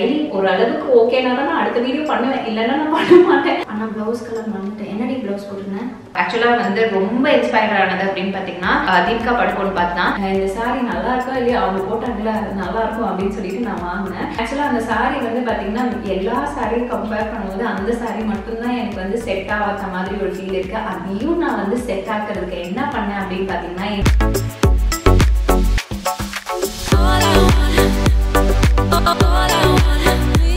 styling ஒரு அளவுக்கு ஓகேனா தான் நான் அடுத்த வீடியோ பண்ணுவேன் இல்லைன்னா நான் பண்ண மாட்டேன் ஆனா பிளவுஸ் கலர் வந்துட்டேன் என்னடி பிளவுஸ் போட்டிருந்தேன் ஆக்சுவலா வந்து ரொம்ப இன்ஸ்பயர் ஆனது அப்படின்னு பாத்தீங்கன்னா அஹ், தீபிகா படுகோன் பார்த்து தான் அஹ், இந்த saree நல்லா இருக்கா இல்லையா அவங்க போட்டாங்கல்ல அது நல்லா இருக்கும் அப்படின்னு சொல்லிட்டு நான் வாங்கினேன் ஆக்சுவலா அந்த saree வந்து பாத்தீங்கன்னா எல்லா சாரியும் கம்பேர் பண்ணும்போது அந்த saree மட்டும்தான் எனக்கு வந்து செட் ஆகாத மாதிரி ஒரு ஃபீல் இருக்கு அதையும் நான் வந்து செட் ஆக்குறதுக்கு என்ன பண்ணேன் அப்படின்னு பாத்தீங்கன்னா All I want, all I want me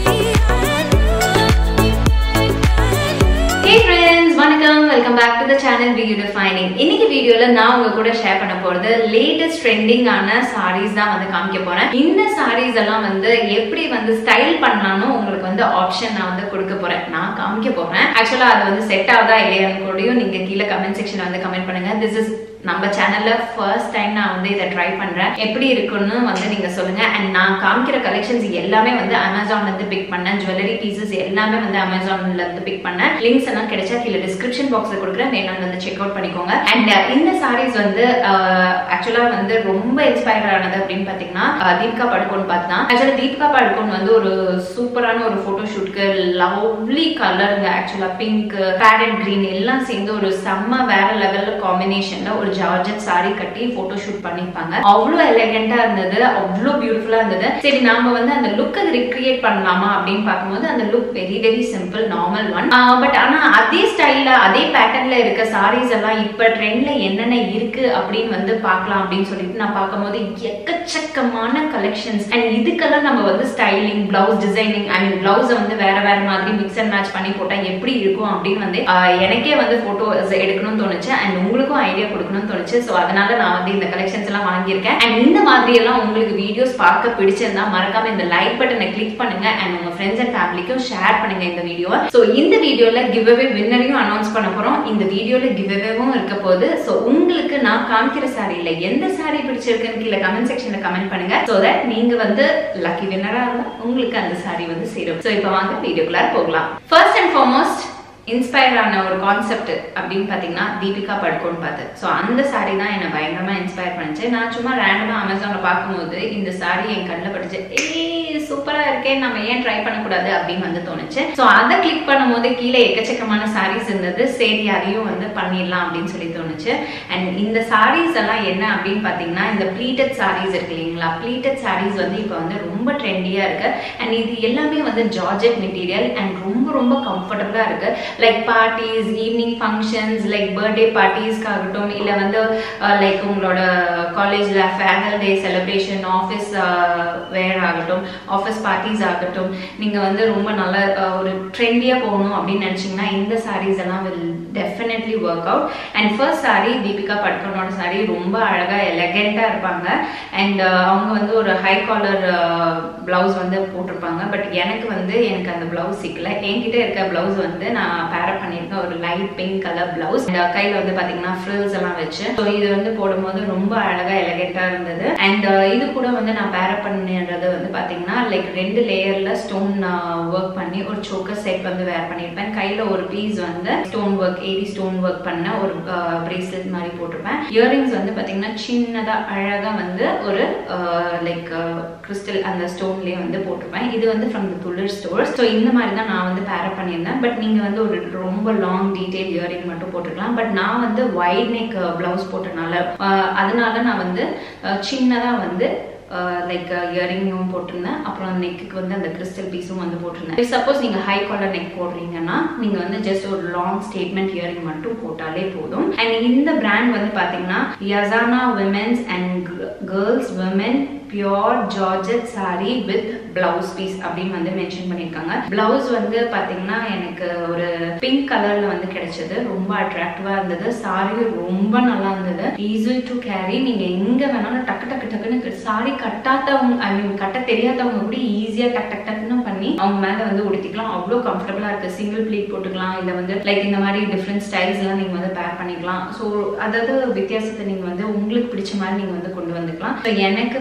hey friends வணக்கம் welcome back to the channel video defining இன்னைக்கு வீடியோல நான் உங்க கூட ஷேர் பண்ண போறது லேட்டஸ்ட் ட்ரெண்டிங்கான சாரீஸ் தான் வந்து காமிக்க போறேன் இந்த சாரீஸ் எல்லாம் வந்து எப்படி வந்து ஸ்டைல் பண்ணலாம்னு உங்களுக்கு வந்து ஆப்ஷன் நான் வந்து கொடுக்க போறேன் நான் காமிக்க போறேன் ஆக்சுவலா அது வந்து செட் ஆகுதா இல்லையான்னு கூடயும் நீங்க கீழே கமெண்ட் செக்ஷன் வந்து கமெண்ட் பண்ணுங்க திஸ் இஸ் நம்ம சேனல்ல ஃபர்ஸ்ட் டைம் நான் வந்து இதை ட்ரை பண்றேன் எப்படி இருக்குன்னு வந்து நீங்க சொல்லுங்க அண்ட் நான் காமிக்கிற கலெக்ஷன்ஸ் எல்லாமே வந்து அமேசான்ல இருந்து பிக் பண்ணேன் ஜுவல்லரி பீசஸ் எல்லாமே வந்து அமேசான்ல இருந்து பிக் பண்ணேன் லிங்க்ஸ் எல்லாம் கிடைச்சா கீழே டிஸ்கிரிப்ஷன் பாக்ஸ்ல கொடுக்குறேன் வேணாலும் வந்து செக் அவுட் பண்ணிக்கோங்க அண்ட் இந்த சாரீஸ் வந்து ஆக்சுவலா வந்து ரொம்ப இன்ஸ்பயர் ஆனது அப்படின்னு பாத்தீங்கன்னா அஹ், தீபிகா படுகோன் பார்த்து தான் ஆக்சுவலா தீபிகா படுகோன் வந்து ஒரு சூப்பரான ஒரு போட்டோ ஷூட்க்கு லவ்லி கலருங்க ஆக்சுவலா பிங்க் பேரட் கிரீன் எல்லாம் சேர்ந்து ஒரு செம்ம வேற லெவல்ல காம்பினேஷன்ல ஒரு ஜார்ஜட் saree கட்டி போட்டோ ஷூட் பண்ணிருப்பாங்க அவ்வளோ எலகெண்டா இருந்தது அவ்வளோ பியூட்டிஃபுல்லா இருந்தது சரி நாம வந்து அந்த லுக்கை ரிக்ரியேட் பண்ணலாமா அப்படின்னு பார்க்கும்போது அந்த look very very simple normal one but ஆனா அதே ஸ்டைல்ல அதே பேட்டர்ன்ல இருக்க sarees எல்லாம் இப்ப ட்ரெண்ட்ல என்னென்ன இருக்கு அப்படின்னு வந்து பார்க்கலாம் அப்படின்னு சொல்லிட்டு நான் பார்க்கும்போது எக்கச்சக்கமான கலெக்ஷன்ஸ் அண்ட் இதுக்கெல்லாம் நம்ம வந்து styling blouse designing I mean blouse வந்து வேற வேற மாதிரி மிக்ஸ் அண்ட் மேட்ச் பண்ணி போட்டா எப்படி இருக்கும் அப்படின்னு வந்து ஆஹ், எனக்கே வந்து போட்டோஸ் எடுக்கணும்னு தோணுச்சு அண்ட் உங்களுக்கும் ஐடியா கொடுக்கணும்னு தோணுச்சு ஸோ அதனால நான் வந்து இந்த கலெக்ஷன்ஸ் எல்லாம் வாங்கியிருக்கேன் அண்ட் இந்த மாதிரி எல்லாம் உங்களுக்கு வீடியோஸ் பார்க்க பிடிச்சிருந்தா மறக்காம இந்த லைக் பட்டனை கிளிக் பண்ணுங்க அண்ட் உங்க ஃப்ரெண்ட்ஸ் அண்ட் ஃபேமிலிக்கும் ஷேர் பண்ணுங்க இந்த வீடியோவை ஸோ இந்த வீடியோல கிவ் அவே வின்னரையும் அனௌன்ஸ் பண்ண போறோம் இந்த வீடியோல கிவ் அவேவும் இருக்க போகுது ஸோ உங்களுக்கு நான் காமிக்கிற சாரியில எந்த சாரி பிடிச்சிருக்குன்னு கீழே கமெண்ட் செக்ஷன்ல கமெண்ட் பண்ணுங்க ஸோ தட் நீங்க வந்து லக்கி வின்னரா இருந்தா உங்களுக்கு அந்த சாரி வந்து சேரும் ஸோ இப்போ வாங்க வீடியோக்குள்ளார போகலாம் ஃபர்ஸ்ட் அண்ட் ஃபார்மோஸ்ட் இன்ஸ்பயர் ஆன ஒரு கான்செப்ட் அப்படின்னு பார்த்தீங்கன்னா தீபிகா படுகோன் பார்த்து ஸோ அந்த சாரி தான் என்னை பயங்கரமா இன்ஸ்பயர் பண்ணுச்சு நான் சும்மா ரேண்டமாக அமேசானில் பார்க்கும்போது இந்த சாரி என் கண்ணில் பட்டுச்சு ஏய் சூப்பராக இருக்கே நம்ம ஏன் ட்ரை பண்ணக்கூடாது அப்படின்னு வந்து தோணுச்சு ஸோ அதை கிளிக் பண்ணும்போது கீழே எக்கச்சக்கமான சாரீஸ் இருந்தது சரி அதையும் வந்து பண்ணிடலாம் அப்படின்னு சொல்லி தோணுச்சு அண்ட் இந்த சாரீஸ் எல்லாம் என்ன அப்படின்னு பார்த்தீங்கன்னா இந்த ப்ளீட்டட் சாரீஸ் இருக்கு இல்லைங்களா ப்ளீட்டட் சாரீஸ் வந்து இப்போ வந்து ரொம்ப ட்ரெண்டியாக இருக்கு அண்ட் இது எல்லாமே வந்து ஜார்ஜெட் மெட்டீரியல் அண்ட் ரொம்ப ரொம்ப கம்ஃபர்டபுளாக இருக்கு like parties evening functions like birthday பார்ட்டிஸ்க்காகட்டும் இல்லை வந்து லைக் உங்களோட காலேஜில் farewell day celebration office wear ஆகட்டும் ஆஃபீஸ் பார்ட்டிஸ் ஆகட்டும் நீங்கள் வந்து ரொம்ப நல்ல அஹ், ஒரு ட்ரெண்டியாக போகணும் அப்படின்னு நினச்சிங்கன்னா இந்த சாரீஸ் எல்லாம் will definitely work out and first sari Deepika பட்கனோட சாரி ரொம்ப அழகாக எலகெண்ட்டாக இருப்பாங்க அண்ட் அவங்க வந்து ஒரு ஹை காலர் பிளவுஸ் வந்து போட்டிருப்பாங்க பட் எனக்கு வந்து எனக்கு அந்த பிளவுஸ் சிக்கல என்கிட்ட இருக்க பிளவுஸ் வந்து நான் பேரப் பண்ணியிருக்கேன் ஒரு லைட் பிங்க் கலர் பிளவுஸ் கையில் வந்து பார்த்தீங்கன்னா ஃப்ரில்ஸ் எல்லாம் வச்சு ஸோ இது வந்து போடும்போது ரொம்ப அழகாக எலகெண்ட்டாக இருந்தது அண்ட் இது கூட வந்து நான் பேரப் பண்ணின்றது வந்து பார்த்தீங்கன்னா லைக் ரெண்டு லேயரில் ஸ்டோன் ஒர்க் பண்ணி ஒரு சோக்கர் செட் வந்து வேர் பண்ணியிருப்பேன் கையில் ஒரு பீஸ் வந்து stone work AD stone work பண்ண ஒரு பிரேஸ்லெட் மாதிரி போட்டிருப்பேன் இயரிங்ஸ் வந்து பார்த்தீங்கன்னா சின்னதாக அழகாக வந்து ஒரு லைக் கிறிஸ்டல் அந்த ஸ்டோன்லேயே வந்து போட்டிருப்பேன் இது வந்து ஃப்ரம் த துளிர் ஸ்டோர்ஸ் ஸோ இந்த மாதிரி தான் நான் வந்து பேரப் பண்ணியிருந்தேன் பட் நீங்கள் வந்து ஒரு ரொம்ப லாங் டீட்டெயில் இயரிங் மட்டும் போட்டுக்கலாம் பட் நான் வந்து வைட் நெக் ப்ளவுஸ் போட்டனால அஹ், அதனால நான் வந்து சின்னதாக வந்து லைக் இயரிங்கும் போட்டிருந்தேன் அப்புறம் நெக்குக்கு வந்து அந்த கிறிஸ்டல் பீஸும் வந்து போட்டிருந்தேன் சப்போஸ் நீங்கள் ஹை காலர் நெக் போடுறீங்கன்னா நீங்கள் வந்து ஜஸ்ட் ஒரு லாங் ஸ்டேட்மெண்ட் இயரிங் மட்டும் போட்டாலே போதும் அண்ட் இந்த பிராண்ட் வந்து பார்த்தீங்கன்னா Yasana women's and girls women pure georgette sari with blouse piece அப்படின்னு வந்து மென்ஷன் பண்ணியிருக்காங்க பிளவுஸ் வந்து பார்த்தீங்கன்னா எனக்கு ஒரு பிங்க் கலர்ல வந்து கிடைச்சது ரொம்ப அட்ராக்டிவா இருந்தது சாரி ரொம்ப நல்லா இருந்தது ஈஸி டு கேரி நீங்க எங்க வேணாலும் டக்கு டக்கு டக்குன்னு சாரி கட்டாதவங்க ஐ மீன் கட்ட தெரியாதவங்க கூட ஈஸியா டக் டக் டக்குன்னு பண்ணி அவங்க மேல வந்து உடுத்திக்கலாம் அவ்வளோ கம்ஃபர்டபுளா இருக்கு சிங்கிள் ப்ளீட் போட்டுக்கலாம் இல்ல வந்து லைக் இந்த மாதிரி டிஃப்ரெண்ட் ஸ்டைல்ஸ் எல்லாம் நீங்க வந்து பேர் பண்ணிக்கலாம் ஸோ அதாவது வித்தியாசத்தை நீங்க வந்து உங்களுக்கு பிடிச்ச மாதிரி நீங்க வந்து கொண்டு வந்துக்கலாம் ஸோ எனக்கு வந்து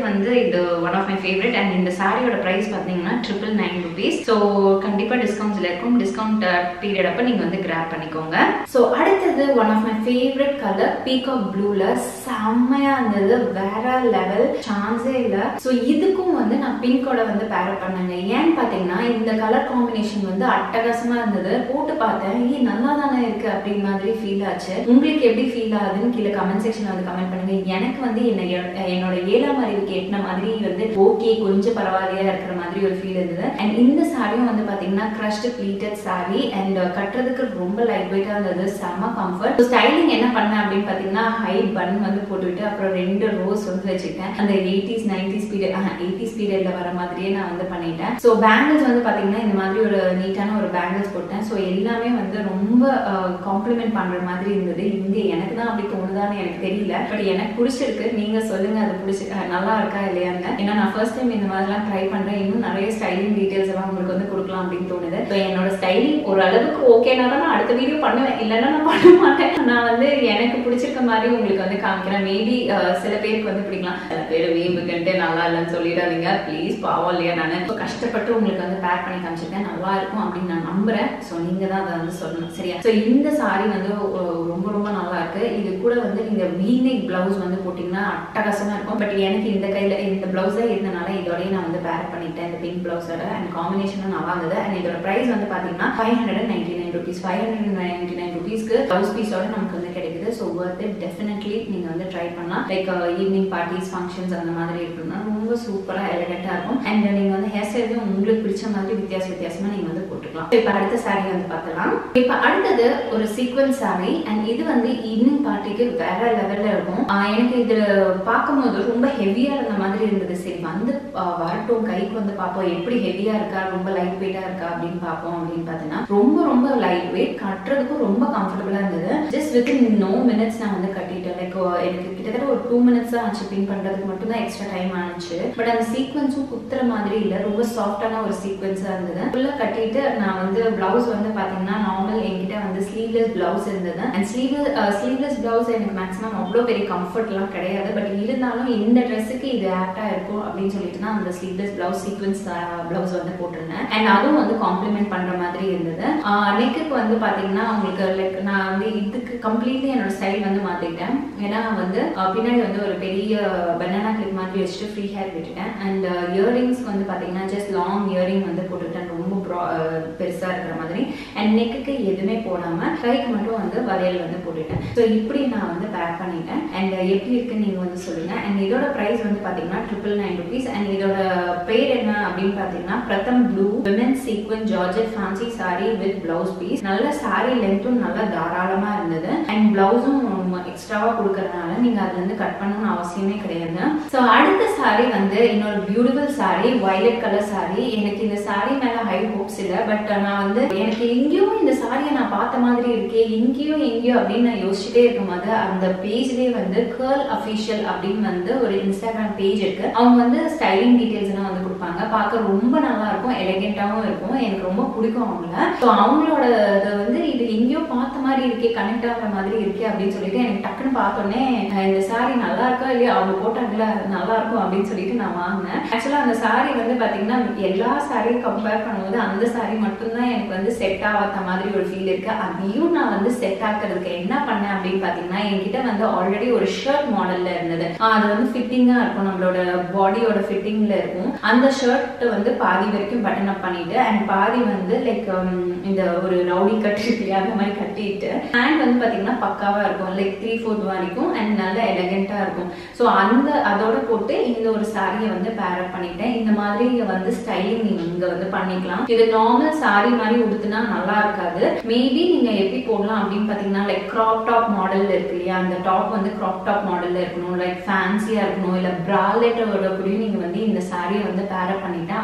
இது one of my favourite and இந்த சாரியோட ப்ரைஸ் பார்த்தீங்கன்னா ட்ரிபிள் நைன் ருபீஸ் ஸோ கண்டிப்பாக டிஸ்கவுண்ட்ஸில் இருக்கும் டிஸ்கவுண்ட் பீரியட் அப்போ நீங்கள் வந்து கிராப் பண்ணிக்கோங்க ஸோ அடுத்தது one of my favourite colour peacock ப்ளூல செம்மையாக இருந்தது வேற லெவல் சான்ஸே இல்லை ஸோ இதுக்கும் வந்து நான் பிங்கோட வந்து பேர் பண்ணேங்க ஏன்னு பார்த்தீங்கன்னா இந்த கலர் காம்பினேஷன் வந்து அட்டகாசமாக இருந்தது போட்டு பார்த்தேன் ஏ நல்லா தானே இருக்கு அப்படின்ற மாதிரி ஃபீல் ஆச்சு உங்களுக்கு எப்படி ஃபீல் ஆகுதுன்னு கீழே கமெண்ட் செக்ஷன் வந்து கமெண்ட் பண்ணுங்க எனக்கு வந்து என்ன என்னோட ஏழாம் அறிவுக்கு எட்டின மாதிரி வந்து ஓகே கொஞ்சம் பரவாயில்லையா இருக்கிற மாதிரி ஒரு ஃபீல் இருந்தது அண்ட் இந்த சாரியும் வந்து பாத்தீங்கன்னா கிரஷ்டு ப்ளீட்டட் சாரி அண்ட் கட்டுறதுக்கு ரொம்ப லைட் வெயிட்டா இருந்தது செம்ம கம்ஃபர்ட் ஸ்டைலிங் என்ன பண்ணேன் அப்படின்னு பாத்தீங்கன்னா ஹை பன் வந்து போட்டுவிட்டு அப்புறம் ரெண்டு ரோஸ் வந்து வச்சுக்கிட்டேன் அந்த எயிட்டிஸ் நைன்டிஸ் பீரியட் எயிட்டிஸ் பீரியட்ல வர மாதிரியே நான் வந்து பண்ணிட்டேன் ஸோ பேங்கிள்ஸ் வந்து பாத்தீங்கன்னா இந்த மாதிரி ஒரு நீட்டான ஒரு பேங்கிள்ஸ் போட்டேன் ஸோ எல்லாமே வந்து ரொம்ப காம்ப்ளிமெண்ட் பண்ற மாதிரி இருந்தது இங்க எனக்கு தான் அப்படி தோணுதான்னு எனக்கு தெரியல பட் எனக்கு பிடிச்சிருக்கு நீங்க சொல்லுங்க அது பிடிச்சி அஹ் நல்லா இருக்கா இல்லையான்னு ஏன்னா நான் ஃபர்ஸ்ட் டைம் இந்த மாதிரிலாம் ட்ரை பண்றேன் இன்னும் நிறைய ஸ்டைலிங் டீடைல்ஸ் எல்லாம் உங்களுக்கு வந்து கொடுக்கலாம் அப்படின்னு தோணுது ஸோ என்னோட ஸ்டைலிங் ஒரு அளவுக்கு ஓகேனா தான் நான் அடுத்த வீடியோ பண்ணுவேன் இல்லைன்னா நான் பண்ண மாட்டேன் நான் வந்து எனக்கு பிடிச்சிருக்க மாதிரி உங்களுக்கு வந்து காமிக்கிறேன் மேபி சில பேருக்கு வந்து பிடிக்கலாம் சில பேர் வீம்புக்குன்ட்டு நல்லா இல்லைன்னு சொல்லிடாதீங்க ப்ளீஸ் பாவம் இல்லையா நான் இப்போ கஷ்டப்பட்டு உங்களுக்கு வந்து பேக் பண்ணி காமிச்சிருக்கேன் நல்லா இருக்கும் அப்படின்னு நான் நம்புறேன் ஸோ நீங்க தான் அதை வந்து சொல்லணும் சரியா ஸோ இந்த சாரி வந்து ஒ- ரொம்ப ரொம்ப நல்லா இருக்கு இது கூட வந்து நீங்க வீநெக் பிளவுஸ் வந்து போட்டீங்கன்னா அட்டகாசமா இருக்கும் பட் எனக்கு இந்த கையில இந்த பிளவுஸே இருந்தனால இதோடய நான் வந்து பேர் பண்ணிட்டேன் இந்த பிங்க் பிளவுஸோட அண்ட் காம்பினேஷனும் நல்லா இருந்தது அண்ட் இதோட பிரைஸ் வந்து பாத்தீங்கன்னா five hundred and ninety nine rupees five hundred ninety nine ருபீஸ்க்கு பிளவுஸ் பீஸோட நமக்கு வந்து கிடைக்குது ஸோ ஒர்த் இட் டெஃபினெட்லி நீங்க வந்து ட்ரை பண்ணலாம் லைக் ஈவினிங் பார்ட்டிஸ் ஃபங்க்ஷன்ஸ் அந்த மாதிரி இருக்குன்னா ரொம்ப சூப்பரா எலிகண்டா இருக்கும் அண்ட் நீங்க வந்து ஹேர் ஸ்டைலும் உங்களுக்கு பிடிச்ச மாதிரி வித்தியாச வித்தியாசமா நீங்க வந்து போட்டுக்கலாம் இப்போ அடுத்த saree வந்து பார்க்கலாம் இப்போ அடுத்தது ஒரு சீக்வன்ஸ் saree அண்ட் இது வந்து ஈவினிங் பார்ட்டிக்கு வேற லெவல்ல இருக்கும் ஆஹ் எனக்கு இது பார்க்கும்போது ரொம்ப ஹெவியா இருந்த மாதிரி இருந்தது சரி வந்து ஆஹ் வரட்டும் கைக்கு வந்து பார்ப்போம் எப்படி ஹெவியா இருக்கா ரொம்ப லைட் வெயிட்டா இருக்கா அப்படின்னு பார்ப்போம் அப்படின்னு பார்த்தீங்கன்னா ரொம்ப ரொம்ப லைட் வெயிட் கட்டுறதுக்கும் ரொம்ப கம்ஃபர்டபுளா இருந்தது ஜஸ்ட் வித்தின் நோ மினிட்ஸ் நான் வந்து கட்டிட்டேன் லைக் எனக்கு கிட்டத்தட்ட ஒரு டூ மினிட்ஸ் தான் ஆச்சு பின் பண்றதுக்கு மட்டும் தான் எக்ஸ்ட்ரா டைம் ஆனிச்சு பட் அந்த சீக்வன்ஸும் குத்துற மாதிரி இல்ல ரொம்ப சாஃப்டான ஒரு சீக்வன்ஸா இருந்தது ஃபுல்லா கட்டிட்டு நான் வந்து பிளவுஸ் வந்து பாத்தீங்கன்னா நார்மல் என்கிட்ட வந்து ஸ்லீவ்லெஸ் பிளவுஸ் இருந்தது அண்ட் ஸ்லீவ் ஸ்லீவ்லெஸ் பிளவுஸ் எனக்கு மேக்ஸிமம் அவ்வளோ பெரிய கம்ஃபர்ட்லாம் கிடையாது பட் இருந்தாலும் இந்த ட்ரெஸ்ஸுக்கு இது ஆப்டா இருக்கும் அப்படின்னு சொல்லிட்டு தான் அந்த ஸ்லீவ்லெஸ் பிளவுஸ் சீக்வன்ஸ் பிளவுஸ் வந்து போட்டிருந்தேன் அண்ட் அதுவும் வந்து காம்ப்ளிமெண்ட் பண்ற மாதிரி இருந்தது நெக்குக்கு வந்து பாத்தீங்கன்னா உங்களுக்கு லைக் நான் வந்து இதுக்கு கம்ப்ளீட்லி என்னோட ஸ்டைல் வந்து மாத்திட்டேன் ஏன்னா வந்து ஆஹ் பின்னாடி வந்து ஒரு பெரிய பனானா கிளிப் மாதிரி வச்சுட்டு ஃப்ரீ ஹேர் விட்டுட்டேன் அண்ட் இயரிங்ஸ் வந்து பாத்தீங்கன்னா ஜஸ்ட் லாங் இயரிங் வந்து போட்டுட்டேன் ரொம்ப ப்ரா- ஆஹ் பெருசா இருக்கிற மாதிரி அண்ட் நெக்குக்கு எதுவுமே போடாம கைக்கு மட்டும் வந்து வளையல் வந்து போட்டுட்டேன் ஸோ இப்படி நான் வந்து பேக் பண்ணிட்டேன் அண்ட் எப்படி இருக்குன்னு நீங்க வந்து சொல்லுங்க அண்ட் இதோட பிரைஸ் வந்து பாத்தீங்கன்னா ட்ரிபிள் நைன் ருபீஸ் அண்ட் இதோட பேர் என்ன அப்படின்னு பாத்தீங்கன்னா Pratham blue women sequin georgette fancy sari with blouse piece நல்ல சாரி லென்த்தும் நல்லா தாராளமா இருந்தது அண்ட் பிளவுஸும் எக்ஸ்ட்ராவா கொடுக்கறதுனால நீங்க அதுல இருந்து கட் பண்ணணும்னு அவசியமே கிடையாது ஸோ அடுத்த சாரி வந்து இன்னொரு beautiful sari violet colour sari எனக்கு இந்த சாரி மேல ஹை ஹோப்ஸ் இல்ல பட் நான் வந்து எனக்கு எங்கேயோ இந்த சாரியை நான் பார்த்த மாதிரி இருக்கே எங்கேயோ எங்கேயோ அப்படின்னு நான் யோசிச்சுட்டே இருக்கும்போது அந்த பேஜ்லயே வந்து கேர்ள் அஃபிஷியல் அப்படின்னு வந்து ஒரு இன்ஸ்டாகிராம் பேஜ் இருக்கு அவங்க வந்து ஸ்டைலிங் டீடைல்ஸ் எல்லாம் வந்து கொடுப்பாங்க பார்க்க ரொம்ப நல்லா இருக்கும் எலிகென்ட்டாவும் இருக்கும் எனக்கு ரொம்ப பிடிக்கும் அவங்கள ஸோ அவங்களோட இது வந்து இது எங்கேயோ பார்த்த மாதிரி இருக்கே கனெக்ட் ஆகிற மாதிரி இருக்கே அப்படின்னு சொல்லிட்டு எனக்கு டக்குன்னு பார்த்தோன்னே அஹ் இந்த சாரி நல்லா இருக்கா இல்லையா அவங்க போட்டாங்கல்ல அது நல்லா இருக்கும் அப்படின்னு சொல்லிட்டு நான் வாங்கினேன் ஆக்சுவலா அந்த சாரி வந்து பாத்தீங்கன்னா எல்லா சாரியும் கம்பேர் பண்ணும்போது அந்த சாரி மட்டும்தான் எனக்கு வந்து செட் ஆகாத மாதிரி ஒரு ஃபீல் இருக்கு அதையும் நான் வந்து செட் ஆக்குறதுக்கு என்ன பண்ணேன் அப்படின்னு பாத்தீங்கன்னா என்கிட்ட வந்து ஆல்ரெடி ஒரு ஷர்ட் மாடல்ல இருந்தது ஆஹ் அது வந்து ஃபிட்டிங்கா இருக்கும் நம்மளோட பாடியோட ஃபிட்டிங்ல இருக்கும் அந்த ஷர்ட் வந்து பாதி வரைக்கும் பட்டன் அப் பண்ணிட்டு அண்ட் பாதி வந்து லைக் இந்த ஒரு ரவுடி கட் இருக்கு இல்லையா அந்த மாதிரி கட்டிட்டு ஹேண்ட் வந்து பாத்தீங்கன்னா பக்காவா இருக்கும் லைக் த்ரீ ஃபோர்த் வரைக்கும் அண்ட் நல்ல எலகெண்டா இருக்கும் ஸோ அந்த அதோட போட்டு இந்த ஒரு சாரியை வந்து பேர் அப் பண்ணிட்டேன் இந்த மாதிரி வந்து ஸ்டைலிங் நீங்க இங்க வந்து பண்ணிக்கலாம் இது நார்மல் சாரி மாதிரி உடுத்துனா நல்லா இருக்காது மேபி நீங்க எப்படி போடலாம் அப்படின்னு பாத்தீங்கன்னா லைக் கிராப் டாப் மாடல்ல இருக்கு இல்லையா அந்த டாப் வந்து கிராப் டாப் மாடல்ல இருக்கணும் லைக் ஃபேன்சியா இருக்கணும் இல்ல பிராலெட்டோட கூடயும் நீங்க வந்து இந்த சாரியை வந்து பேர் அப் பண்ணிட்டா அழகா இருக்கும்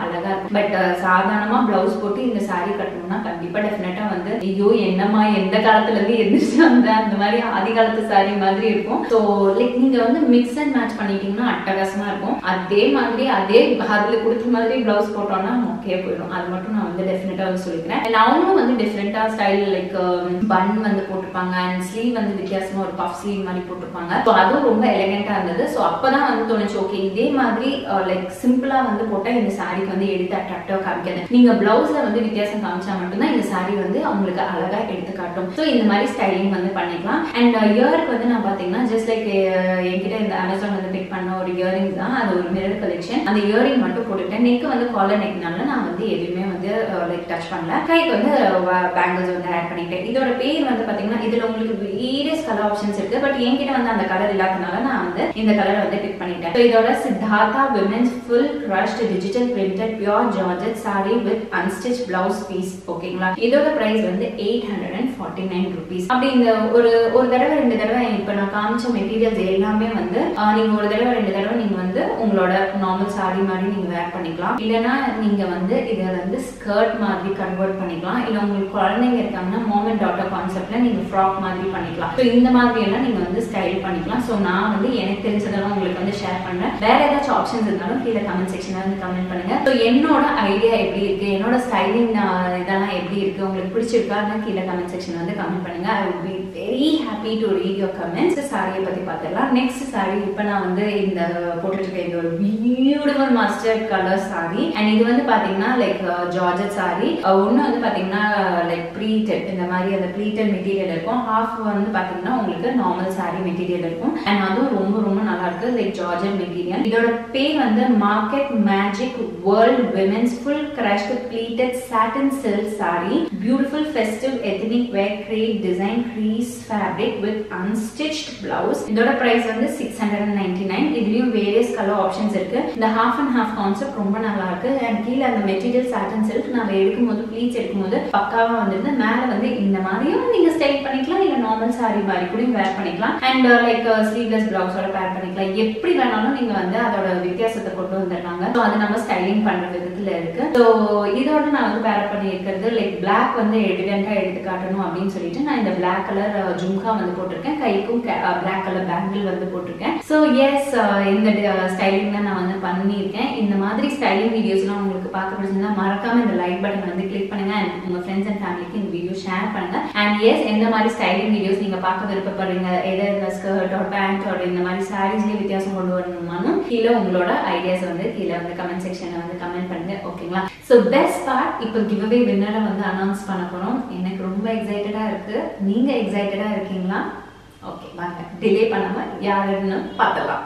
பட் சாதாரணமா பிளவுஸ் போட்டு இந்த saree கட்டணும்னா கண்டிப்பா டெஃபினட்டா வந்து ஐயோ என்னம்மா எந்த காலத்துல இருந்து எந்திரிச்சு வந்த அந்த மாதிரி ஆதி காலத்து saree மாதிரி இருக்கும் ஸோ லைக் நீங்க வந்து மிக்ஸ் அண்ட் மேட்ச் பண்ணிட்டீங்கன்னா அட்டகாசமா இருக்கும் அதே மாதிரி அதே அதுல கொடுத்த மாதிரி பிளவுஸ் போட்டோம்னா மொக்கையா போயிடும் அது மட்டும் நான் வந்து டெஃபினட்டா வந்து சொல்லிக்கிறேன் And அவங்களும் வந்து டிஃப்ரெண்டா ஸ்டைல் லைக் பன் வந்து போட்டிருப்பாங்க அண்ட் ஸ்லீவ் வந்து வித்தியாசமா ஒரு பஃப் ஸ்லீவ் மாதிரி போட்டிருப்பாங்க ஸோ அதுவும் ரொம்ப எலகெண்டா இருந்தது ஸோ அப்பதான் வந்து தோணுச்சு ஓகே இதே மாதிரி லைக் சிம்பிளா வந்து போட்டா இந்த சாரிக்கு வந்து எடுத்து அட்ராக்டிவா காமிக்காது நீங்க பிளவுஸ்ல வந்து வித்தியாசம் காமிச்சா மட்டும்தான் இந்த சாரி வந்து அவங்களுக்கு அழகா எடுத்து காட்டும் ஸோ இந்த மாதிரி ஸ்டைலிங் வந்து பண்ணிக்கலாம் அண்ட் இயருக்கு வந்து நான் பாத்தீங்கன்னா ஜஸ்ட் லைக் என்கிட்ட இந்த அமேசான் வந்து பிக் பண்ண ஒரு இயரிங் தான் அது ஒரு மிரர் கலெக்ஷன் அந்த இயரிங் மட்டும் போட்டுட்டேன் நெக் வந்து காலர் நெக்னால நான் வந்து எதுவுமே வந்து லைக் டச் பண்ணல கைக்கு வந்து பேங்கிள்ஸ் வந்து ஆட் பண்ணிட்டேன் இதோட பேர் வந்து பாத்தீங்கன்னா இதுல உங்களுக்கு வேரியஸ் கலர் ஆப்ஷன்ஸ் இருக்கு பட் என்கிட்ட வந்து அந்த கலர் இல்லாதனால நான் வந்து இந்த கலரை வந்து பிக் பண்ணிட்டேன் So இதோட Siddhartha women's full crushed digital printed pure georgette saree with unstitched blouse piece ஓகேங்களா இதோட பிரைஸ் வந்து eight hundred and forty nine rupees அப்படி இந்த ஒரு ஒரு தடவை ரெண்டு தடவை இப்ப நான் காமிச்ச மெட்டீரியல்ஸ் எல்லாமே வந்து ஆஹ், நீங்க ஒரு தடவை ரெண்டு தடவை நீங்க வந்து உங்களோட நார்மல் saree மாதிரி நீங்க வேர் பண்ணிக்கலாம் இல்லைன்னா நீங்க வந்து இதை வந்து ஸ்கர்ட் மாதிரி கன்வெர்ட் பண்ணிக்கலாம் இல்ல உங்களுக்கு குழந்தைங்க இருக்காங்கன்னா மோம் அண்ட் டாட்டர் கான்செப்ட்ல நீங்க ஃப்ராக் மாதிரி பண்ணிக்கலாம் ஸோ இந்த மாதிரி எல்லாம் நீங்க வந்து ஸ்டைல் பண்ணிக்கலாம் ஸோ நான் வந்து எனக்கு தெரிஞ்சதெல்லாம் உங்களுக்கு வந்து ஷேர் பண்றேன் வேற ஏதாச்சும் ஆப்ஷன்ஸ் இருந்தாலும் கீழே கமெண்ட் செக்ஷன்ல வந்து கமெண்ட் பண்ணுங்க ஸோ என்னோட ஐடியா எப்படி இருக்கு என்னோட ஸ்டைலிங் இதெல்லாம் எப்படி இருக்கு உங்களுக்கு பிடிச்சிருக்கான்னு கீழே கமெண்ட் செக்ஷன் வந்து கமெண்ட் பண்ணுங்க I will be very happy to read your comments சாரியை பத்தி பார்த்துடலாம் நெக்ஸ்ட் சாரி இப்போ நான் வந்து இந்த போட்டுட்டு இருக்க இந்த ஒரு beautiful mustard colour sari and இது வந்து பாத்தீங்கன்னா லைக் ஜார்ஜட் சாரி ஒன்று வந்து பாத்தீங்கன்னா லைக் ப்ளீட்டட் இந்த மாதிரி அந்த ப்ளீட்டட் மெட்டீரியல் இருக்கும் ஹாஃப் வந்து பாத்தீங்கன்னா உங்களுக்கு நார்மல் சாரி மெட்டீரியல் இருக்கும் அண்ட் அதுவும் ரொம்ப ரொம்ப நல்லா இருக்கு லைக் ஜார்ஜட் மெட்டீரியல் இதோட பேர் வந்து market magic world women's full crushed pleated satin silk sari beautiful festive ethnic wear great design crease fabric with unstitched blouse இதோட பிரைஸ் வந்து six hundred and ninety nine இதுலயும் வேரியஸ் கலர் ஆப்ஷன்ஸ் இருக்கு இந்த half and half concept ரொம்ப நல்லா இருக்கு and கீழே அந்த மெட்டீரியல் சாட்டன் சில்க் நம்ம எடுக்கும்போது ப்ளீட்ஸ் எடுக்கும்போது பக்காவா வந்துருந்து மேல வந்து இந்த மாதிரியும் நீங்க ஸ்டைல் பண்ணிக்கலாம் இல்ல நார்மல் saree மாதிரி கூட வேர் பண்ணிக்கலாம் அண்ட் லைக் ஸ்லீவ்லெஸ் பிளவுஸோட பேர் பண்ணிக்கலாம் எப்படி வேணாலும் நீங்க வந்து அதோட வித்தியாசத்தை கொண்டு வந்துடுறாங்க ஸோ அது நம்ம ஸ்டைலிங் பண்ற விதத்துல இருக்கு ஸோ இதோட நான் வந்து பேர் பண்ணி இருக்கிறது லைக் பிளாக் வந்து எவிடென்ட்டா எடுத்து காட்டணும் அப்படின்னு சொல்லிட்டு நான் இந்த பிளாக் கலர் ஜும்கா வந்து போட்டிருக்கேன் கைக்கும் பிளாக் கலர் பேங்கிள் வந்து போட்டிருக்கேன் ஸோ எஸ் இந்த ஸ்டைலிங் தான் நான் வந்து பண்ணியிருக்கேன் இந்த மாதிரி ஸ்டைலிங் வீடியோஸ்லாம் உங்களுக்கு பார்க்க பிடிச்சிருந்தா மறக்காம இந்த லைக் பட்டன் வந்து கிளிக் பண்ணுங்க அண்ட் உங்க ஃப்ரெண்ட்ஸ் அண்ட் ஃபேமிலிக்கு இந்த வீடியோ ஷேர் பண்ணுங்க அண்ட் எஸ் எந்த மாதிரி ஸ்டைலிங் வீடியோஸ் நீங்க பார்க்க விருப்பப்படுறீங்க எதை இந்த ஸ்கர்ட் ஒரு பேண்ட் ஒரு இந்த மாதிரி சாரீஸ்லேயே வித்தியாசம் கொண்டு வரணுமானும் கீழே உங்களோட ஐடியாஸ் வந்து கீழே வந்து கமெண்ட் செக்ஷன்ல வந்து கமெண்ட் பண்ணுங்க ஓகேங்களா ஸோ பெஸ்ட் பார்ட் இப்போ கிவ்அவே வின்னரை வந்து அனௌன்ஸ் பண்ண போறோம் எனக்கு ரொம்ப எக்ஸைட்டடா இருக்கு நீங்க எக்ஸைட்டடா இருக்கீங்களா ஓகே வாங்க டிலே பண்ணாம யாருன்னு பார்த்தலாம்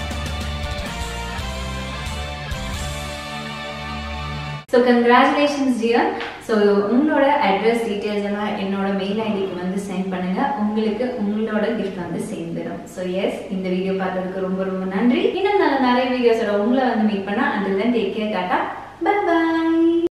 ஸோ கங்க்ராச்சுலேஷன்ஸ் டியர் ஸோ உங்களோட அட்ரஸ் டீட்டெயில்ஸ் எல்லாம் என்னோட மெயில் ஐடிக்கு வந்து சென்ட் பண்ணுங்க உங்களுக்கு உங்களோட கிஃப்ட் வந்து சேர்ந்துடும் ஸோ எஸ் இந்த வீடியோ பார்த்ததுக்கு ரொம்ப ரொம்ப நன்றி இன்னும் நல்ல நிறைய வீடியோஸோட உங்களை வந்து மீட் பண்ணா and then take care tata bye by